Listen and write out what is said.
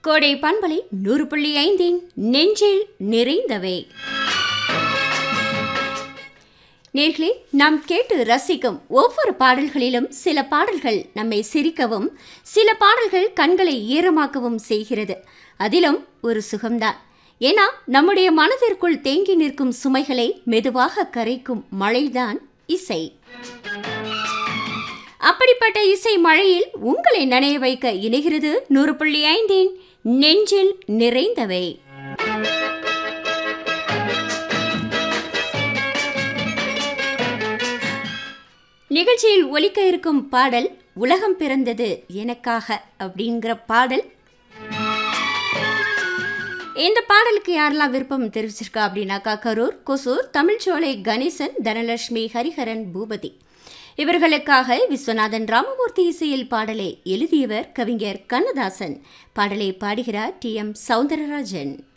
கோடை பண்பலை நூறு புள்ளி ஐந்தின் நெஞ்சில் நிறைந்தவை நேர்களே நாம் கேட்டு ரசிக்கும் ஒவ்வொரு பாடல்களிலும் சில பாடல்கள் நம்மை சிரிக்கவும் சில பாடல்கள் கண்களை ஈரமாக்கவும் செய்கிறது அதிலும் ஒரு சுகம்தான் ஏன்னா நம்முடைய மனதிற்குள் தேங்கி நிற்கும் சுமைகளை மெதுவாக கரைக்கும் மழைதான் இசை அப்படிப்பட்ட இசை மழையில் உங்களை நனைய வைக்க இணைகிறது நூறு புள்ளி ஐந்தின் நெஞ்சில் நிறைந்தவை நிகழ்ச்சியில் ஒலிக்க இருக்கும் பாடல் உலகம் பிறந்தது எனக்காக அப்படிங்கிற பாடல் இந்த பாடலுக்கு யாரெல்லாம் விருப்பம் தெரிவிச்சிருக்கா அப்படின்னாக்கா கரூர் கொசூர் தமிழ்ச்சோலை கணேசன் தனலட்சுமி ஹரிஹரன் பூபதி இவர்களுக்காக விஸ்வநாதன் ராமமூர்த்தி இசையில் பாடலை எழுதியவர் கவிஞர் கண்ணதாசன் பாடலை பாடுகிறார் டி எம் சவுந்தரராஜன்